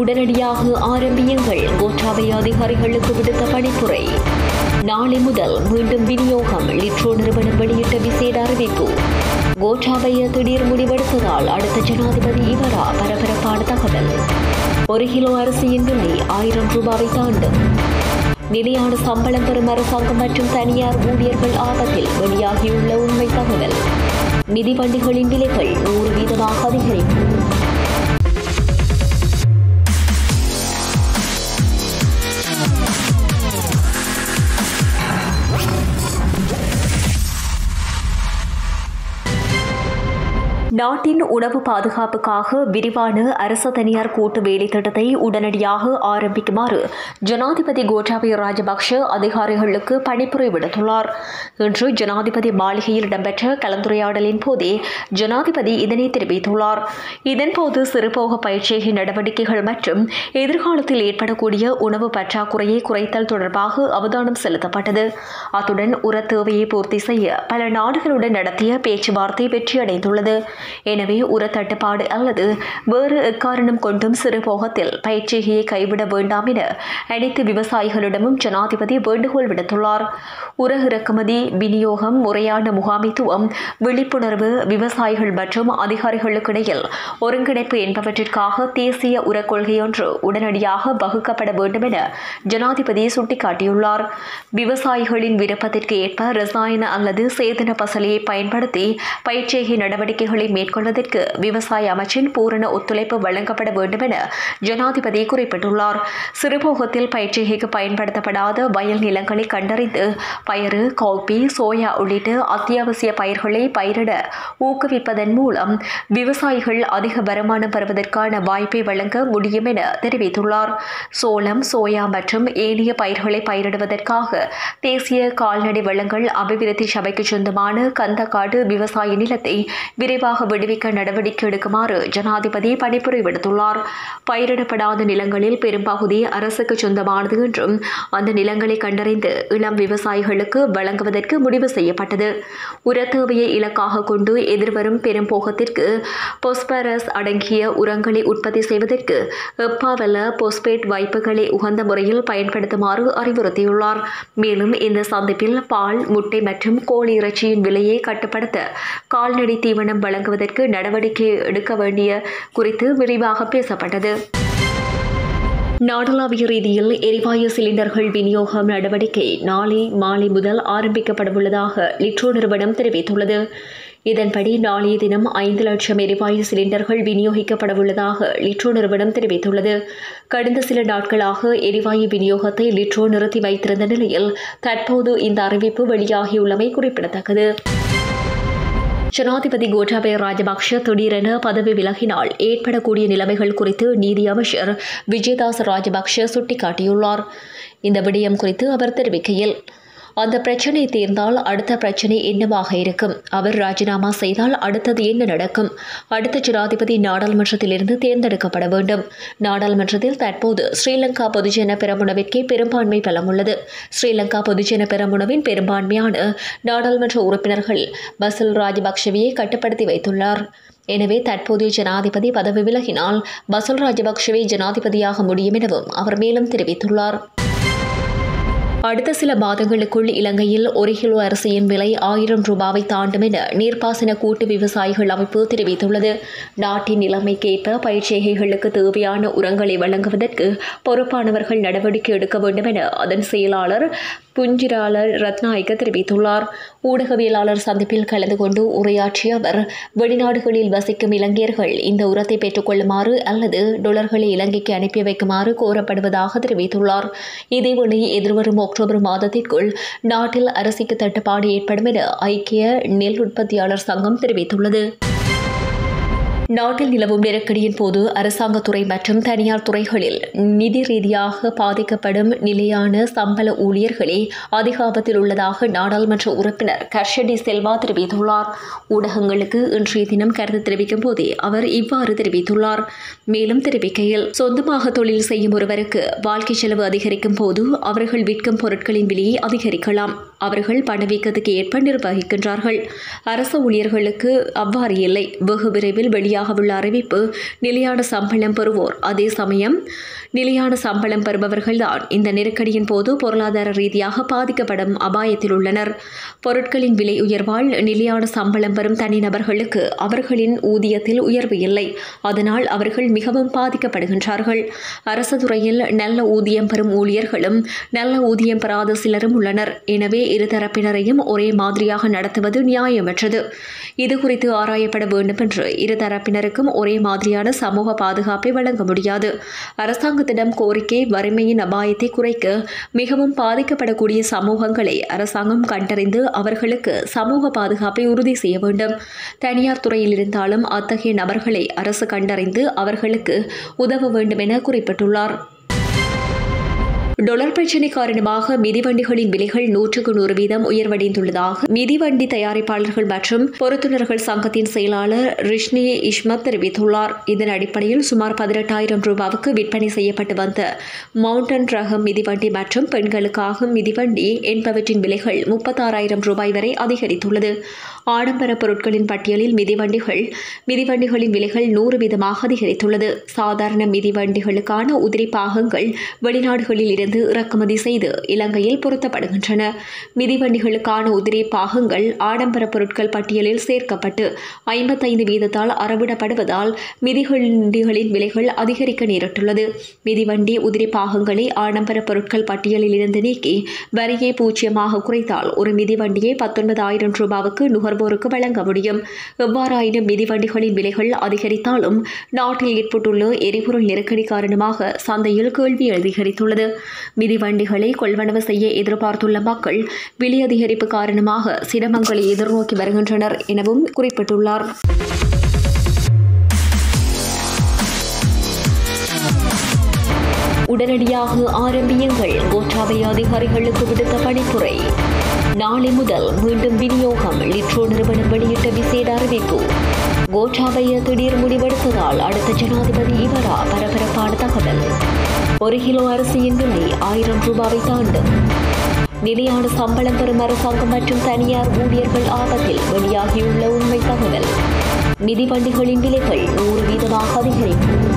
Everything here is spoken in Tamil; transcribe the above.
உடனடியாக ஆரம்பியுங்கள் கோட்டாபய அதிகாரிகளுக்கு விடுத்த பணிப்புரை நாளை முதல் மீண்டும் விநியோகம் லிட்ரோ நிறுவனம் வெளியிட்ட விசேட அறிவிப்பு கோட்டாபய திடீர் முடிவெடுத்ததால் அடுத்த ஜனாதிபதி இவரா பரபரப்பான தகவல் ஒரு கிலோ அரிசியின் விலை ஆயிரம் ரூபாவை தாண்டும் நிலையான சம்பளம் பெறும் அரசாங்கம் மற்றும் தனியார் ஊழியர்கள் ஆபத்தில் வெளியாகியுள்ள உண்மை தகவல் மிதிவண்டிகளின் விலைகள் நூறு வீதமாக அதிகரிப்பு நாட்டின் உணவு பாதுகாப்புக்காக விரிவான அரசு தனியார் கூட்டு வேலை திட்டத்தை உடனடியாக ஆரம்பிக்குமாறு ஜனாதிபதி கோட்டாபய ராஜபக்ஷ அதிகாரிகளுக்கு பணிப்புரை விடுத்துள்ளார் இன்று ஜனாதிபதி மாளிகையில் இடம்பெற்ற கலந்துரையாடலின் போதே ஜனாதிபதி இதனை தெரிவித்துள்ளார் இதன்போது சிறுபோக பயிற்சி நடவடிக்கைகள் மற்றும் எதிர்காலத்தில் ஏற்படக்கூடிய உணவு பற்றாக்குறையை குறைத்தல் தொடர்பாக அவதானம் செலுத்தப்பட்டது அத்துடன் உர தேவையை பூர்த்தி செய்ய பல நாடுகளுடன் நடத்திய பேச்சுவார்த்தை வெற்றியடைந்துள்ளது எனவே உர தட்டுப்பாடு அல்லது வேறு எக்காரணம் கொண்டும் சிறுபோகத்தில் பயிற்சியை கைவிட வேண்டாம் என அனைத்து விவசாயிகளிடமும் ஜனாதிபதி வேண்டுகோள் விடுத்துள்ளார் உர இறக்குமதி விநியோகம் முறையான முகாமைத்துவம் விழிப்புணர்வு விவசாயிகள் மற்றும் அதிகாரிகளுக்கிடையில் ஒருங்கிணைப்பு என்பவற்றிற்காக தேசிய உர கொள்கையொன்று உடனடியாக வகுக்கப்பட வேண்டும் என ஜனாதிபதி சுட்டிக்காட்டியுள்ளார் விவசாயிகளின் விருப்பத்திற்கு ஏற்ப ரசாயன அல்லது சேதன பசலையை பயன்படுத்தி பயிற்சிகை நடவடிக்கைகளை மேற்கொள்வதற்கு விவசாய அமைச்சின் பூரண ஒத்துழைப்பு வழங்கப்பட வேண்டும் என ஜனாதிபதி குறிப்பிட்டுள்ளார் சிறுபோகத்தில் பயிற்சிகைக்கு பயன்படுத்தப்படாத வயல் நிலங்களை கண்டறிந்து பயறு காப்பி சோயா உள்ளிட்ட அத்தியாவசிய பயிர்களை பயிரிட ஊக்குவிப்பதன் மூலம் விவசாயிகள் அதிக வருமானம் பெறுவதற்கான வாய்ப்பை வழங்க முடியும் என தெரிவித்துள்ளார் சோளம் சோயா மற்றும் ஏனைய பயிர்களை பயிரிடுவதற்காக தேசிய கால்நடை வளங்கள் அபிவிருத்தி சபைக்கு சொந்தமான கந்தக்காடு விவசாய நிலத்தை விரைவாக விடுவிக்க நடவடிக்கை எடுக்குமாறு ஜனாதிபதி பணிப்புரை விடுத்துள்ளார் பயிரிடப்படாத நிலங்களில் பெரும்பகுதி அரசுக்கு சொந்தமானது என்றும் அந்த நிலங்களை கண்டறிந்து இளம் விவசாயிகளுக்கு வழங்குவதற்கு முடிவு செய்யப்பட்டது உர தேவையை இலக்காக கொண்டு எதிர்வரும் பெரும்போகத்திற்கு பொஸ்பரஸ் அடங்கிய உரங்களை உற்பத்தி செய்வதற்கு எப்பாவல பொஸ்பேட் வைப்புகளை உகந்த முறையில் பயன்படுத்துமாறு அறிவுறுத்தியுள்ளார் மேலும் இந்த சந்திப்பில் பால் முட்டை மற்றும் கோழி இறைச்சியின் விலையை கட்டுப்படுத்த கால்நடை தீவனம் வழங்குவதற்கு நடவடிக்கை எடுக்க வேண்டிய குறித்து விரிவாக பேசப்பட்டது நாடளாவிய ரீதியில் எரிவாயு சிலிண்டர்கள் விநியோகம் நடவடிக்கை நாளை மாலை முதல் ஆரம்பிக்கப்படவுள்ளதாக லிட்ரோ நிறுவனம் தெரிவித்துள்ளது இதன்படி நாளைய தினம் ஐந்து லட்சம் எரிவாயு சிலிண்டர்கள் விநியோகிக்கப்படவுள்ளதாக லிட்ரோ நிறுவனம் தெரிவித்துள்ளது கடந்த சில நாட்களாக எரிவாயு விநியோகத்தை லிட்ரோ நிறுத்தி வைத்திருந்த நிலையில் தற்போது இந்த அறிவிப்பு வெளியாகியுள்ளமை குறிப்பிடத்தக்கது ஜனாதிபதி கோட்டாபய ராஜபக்ஷ திடீரென பதவி விலகினால் ஏற்படக்கூடிய நிலைமைகள் குறித்து நீதி அமைச்சர் விஜயதாஸ் ராஜபக்ஷ சுட்டிக்காட்டியுள்ளார் இந்த விடயம் குறித்து அவர் தெரிவிக்கையில் அந்த பிரச்சனை தீர்ந்தால் அடுத்த பிரச்சனை என்னவாக இருக்கும் அவர் ராஜினாமா செய்தால் அடுத்தது என்ன நடக்கும் அடுத்த ஜனாதிபதி நாடாளுமன்றத்திலிருந்து தேர்ந்தெடுக்கப்பட வேண்டும் நாடாளுமன்றத்தில் தற்போது ஸ்ரீலங்கா பொதுஜன பெரமுனவிற்கே பெரும்பான்மை பலம் உள்ளது ஸ்ரீலங்கா பொதுஜன பெரமுனவின் பெரும்பான்மையான நாடாளுமன்ற உறுப்பினர்கள் பசில் ராஜபக்ஷவையை கட்டுப்படுத்தி வைத்துள்ளார் எனவே தற்போதைய ஜனாதிபதி பதவி விலகினால் பசல் ராஜபக்ஷவை ஜனாதிபதியாக முடியும் எனவும் அவர் மேலும் தெரிவித்துள்ளார் அடுத்த சில மாதங்களுக்குள் இலங்கையில் ஒரு கிலோ அரிசியின் விலை ஆயிரம் ரூபாவை தாண்டும் என நீர்ப்பாசன கூட்டு விவசாயிகள் அமைப்பு தெரிவித்துள்ளது நாட்டின் நிலைமைக்கேற்ப பயிர்ச்செய்கைகளுக்கு தேவையான உரங்களை வழங்குவதற்கு பொறுப்பானவர்கள் நடவடிக்கை எடுக்க வேண்டும் என அதன் செயலாளர் புஞ்சிராளர் ரத்நாயக்க தெரிவித்துள்ளார் ஊடகவியலாளர் சந்திப்பில் கலந்து கொண்டு உரையாற்றிய அவர் வெளிநாடுகளில் வசிக்கும் இலங்கையர்கள் இந்த உரத்தை பெற்றுக்கொள்ளுமாறு அல்லது டொலர்களை இலங்கைக்கு அனுப்பி வைக்குமாறு கோரப்படுவதாக தெரிவித்துள்ளார் இதேவேளை எதிர்வரும் அக்டோபர் மாதத்திற்குள் நாட்டில் அரிசிக்கு தட்டுப்பாடு ஏற்படும் என ஐக்கிய நெல் உற்பத்தியாளர் சங்கம் தெரிவித்துள்ளது நாட்டில் நிலவும் நெருக்கடியின் போது அரசாங்கத்துறை மற்றும் தனியார் துறைகளில் நிதி ரீதியாக பாதிக்கப்படும் நிலையான சம்பள ஊழியர்களே அதிக ஆபத்தில் உள்ளதாக நாடாளுமன்ற உறுப்பினர் கர்ஷடி செல்வா தெரிவித்துள்ளார் ஊடகங்களுக்கு இன்றைய தினம் கருத்து தெரிவிக்கும் போதே அவர் இவ்வாறு தெரிவித்துள்ளார் மேலும் தெரிவிக்கையில் சொந்தமாக தொழில் செய்யும் ஒருவருக்கு வாழ்க்கை செலவு அதிகரிக்கும் போது அவர்கள் விற்கும் பொருட்களின் விலையை அதிகரிக்கலாம் அவர்கள் பணவீக்கத்துக்கு ஏற்ப நிர்வகிக்கின்றார்கள் அரசு ஊழியர்களுக்கு அவ்வாறு இல்லை வெகு விரைவில் வெளியாகவுள்ள அறிவிப்பு நிலையான சம்பளம் பெறுவோர் அதே சமயம் நிலையான சம்பளம் பெறுபவர்கள்தான் இந்த நெருக்கடியின் போது பொருளாதார ரீதியாக பாதிக்கப்படும் அபாயத்தில் உள்ளனர் பொருட்களின் விலை உயர்வால் நிலையான சம்பளம் பெறும் தனிநபர்களுக்கு அவர்களின் ஊதியத்தில் உயர்வு இல்லை அதனால் அவர்கள் மிகவும் பாதிக்கப்படுகின்றார்கள் அரசு துறையில் நல்ல ஊதியம் பெறும் ஊழியர்களும் நல்ல ஊதியம் பெறாத சிலரும் உள்ளனர் எனவே இருதரப்பினரையும் ஒரே மாதிரியாக நடத்துவது நியாயமற்றது இது குறித்து ஆராயப்பட வேண்டும் என்று இருதரப்பினருக்கும் ஒரே மாதிரியான சமூக பாதுகாப்பை வழங்க முடியாது அரசாங்கத்திடம் கோரிக்கை வறுமையின் அபாயத்தை குறைக்க மிகவும் பாதிக்கப்படக்கூடிய சமூகங்களை அரசாங்கம் கண்டறிந்து அவர்களுக்கு சமூக பாதுகாப்பை உறுதி செய்ய வேண்டும் தனியார் துறையில் இருந்தாலும் அத்தகைய நபர்களை அரசு கண்டறிந்து அவர்களுக்கு உதவ வேண்டும் என குறிப்பிட்டுள்ளார் டொலர் பிரச்சினை காரணமாக மிதிவண்டிகளின் விலைகள் நூற்றுக்கு நூறு வீதம் உயர்வடைந்துள்ளதாக மிதிவண்டி தயாரிப்பாளர்கள் மற்றும் பொறுத்துணர்கள் சங்கத்தின் செயலாளர் ரிஷ்னி இஸ்மத் தெரிவித்துள்ளார் இதன் அடிப்படையில் சுமார் பதினெட்டாயிரம் ரூபாவுக்கு விற்பனை செய்யப்பட்டு வந்த மவுண்டன் ரகம் மிதிவண்டி மற்றும் பெண்களுக்காக மிதிவண்டி என்பவற்றின் விலைகள் முப்பத்தாறாயிரம் ரூபாய் வரை அதிகரித்துள்ளது ஆடம்பர பொருட்களின் பட்டியலில் மிதிவண்டிகள் மிதிவண்டிகளின் விலைகள் நூறு வீதமாக அதிகரித்துள்ளது சாதாரண மிதிவண்டிகளுக்கான உதிரி பாகங்கள் வெளிநாடுகளில் இருந்து இறக்குமதி செய்து இலங்கையில் பொருத்தப்படுகின்றன மிதிவண்டிகளுக்கான உதிரி பாகங்கள் ஆடம்பர பொருட்கள் பட்டியலில் சேர்க்கப்பட்டு ஐம்பத்தைந்து வீதத்தால் அறவிடப்படுவதால் மிதிவண்டிகளின் விலைகள் அதிகரிக்க நேரிட்டுள்ளது மிதிவண்டி உதிரி பாகங்களை ஆடம்பர பொருட்கள் பட்டியலில் இருந்து நீக்கி வரியை பூஜ்ஜியமாக குறைத்தால் ஒரு மிதிவண்டியை பத்தொன்பதாயிரம் ரூபாவுக்கு நுகர்வோருக்கு வழங்க முடியும் எவ்வாறாயினும் மிதிவண்டிகளின் விலைகள் அதிகரித்தாலும் நாட்டில் ஏற்பட்டுள்ள எரிபொருள் நெருக்கடி காரணமாக சந்தையில் கேள்வி அதிகரித்துள்ளது மிதிவண்டிகளை கொள்வனவு செய்ய எதிர்பார்த்துள்ள மக்கள் விலை அதிகரிப்பு காரணமாக சிரமங்களை எதிர்நோக்கி வருகின்றனர் எனவும் குறிப்பிட்டுள்ளார் உடனடியாக ஆரம்பியுங்கள் கோட்டாபய அதிகாரிகளுக்கு விடுத்த பணிப்புரை நாளை முதல் மீண்டும் விநியோகம் லிட்ரோ நிறுவனம் வெளியிட்ட விசேட அறிவிப்பு கோட்டாபய திடீர் முடிவெடுத்ததால் அடுத்த ஜனாதிபதி இவரா பரபரப்பான தகவல் ஒரு கிலோ அரிசியின் விலை ஆயிரம் ரூபாவை தாண்டும் நிலையான சம்பளம் பெறும் அரசாங்கம் மற்றும் தனியார் ஊழியர்கள் ஆபத்தில் வெளியாகியுள்ள உண்மை தகவல் மிதிவண்டிகளின் விலைகள் நூறு வீதமாக அதிகரிப்பு